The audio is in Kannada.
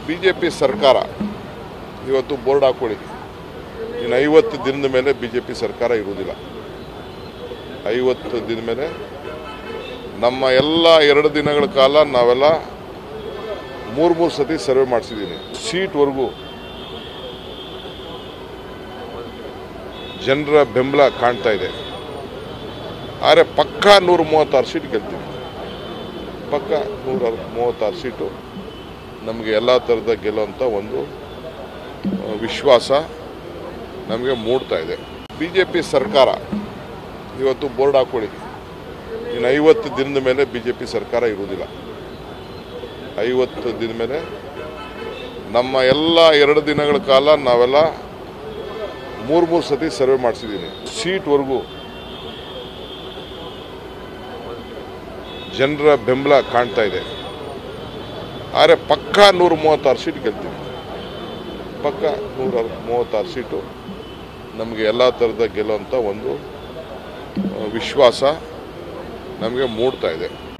ಬಿ ಜೆ ಪಿ ಸರ್ಕಾರ ಇವತ್ತು ಬೋರ್ಡ್ ಹಾಕೊಳ್ಳಿ ಇನ್ನು ಐವತ್ತು ದಿನದ ಮೇಲೆ ಬಿ ಜೆ ಪಿ ಸರ್ಕಾರ ಇರುವುದಿಲ್ಲ ಐವತ್ತು ದಿನದ ಮೇಲೆ ನಮ್ಮ ಎಲ್ಲ ಎರಡು ದಿನಗಳ ಕಾಲ ನಾವೆಲ್ಲ ಮೂರು ಮೂರು ಸತಿ ಸರ್ವೆ ಮಾಡಿಸಿದ್ದೀನಿ ಸೀಟ್ವರೆಗೂ ಜನರ ಬೆಂಬಲ ಕಾಣ್ತಾ ಇದೆ ಆದರೆ ಪಕ್ಕಾ ನೂರ ಮೂವತ್ತಾರು ಸೀಟ್ ಗೆಲ್ತೀವಿ ಪಕ್ಕ ನೂರ ಮೂವತ್ತಾರು ಸೀಟು ನಮಗೆ ಎಲ್ಲ ಥರದ ಗೆಲ್ಲುವಂಥ ಒಂದು ಆ, ವಿಶ್ವಾಸ ನಮಗೆ ಮೂಡ್ತಾ ಇದೆ ಬಿ ಜೆ ಪಿ ಸರ್ಕಾರ ಇವತ್ತು ಬೋರ್ಡ್ ಹಾಕೊಳ್ಳಿ ಇನ್ನು ಐವತ್ತು ದಿನದ ಮೇಲೆ ಬಿ ಜೆ ಪಿ ಸರ್ಕಾರ ಇರುವುದಿಲ್ಲ ಐವತ್ತು ದಿನದ ಮೇಲೆ ನಮ್ಮ ಎಲ್ಲ ಎರಡು ದಿನಗಳ ಕಾಲ ನಾವೆಲ್ಲ ಮೂರು ಮೂರು ಸತಿ ಸರ್ವೆ ಮಾಡಿಸಿದ್ದೀನಿ ಸೀಟ್ವರೆಗೂ ಜನರ ಬೆಂಬಲ ಕಾಣ್ತಾ ಇದೆ ಆದರೆ ಪಕ್ಕಾ ನೂರ ಮೂವತ್ತಾರು ಸೀಟ್ ಗೆಲ್ತೀವಿ ಪಕ್ಕ ನೂರ ಮೂವತ್ತಾರು ಸೀಟು ನಮಗೆ ಎಲ್ಲ ಥರದ ಗೆಲ್ಲುವಂಥ ಒಂದು ಆ, ವಿಶ್ವಾಸ ನಮಗೆ ಮೂಡ್ತಾ ಇದೆ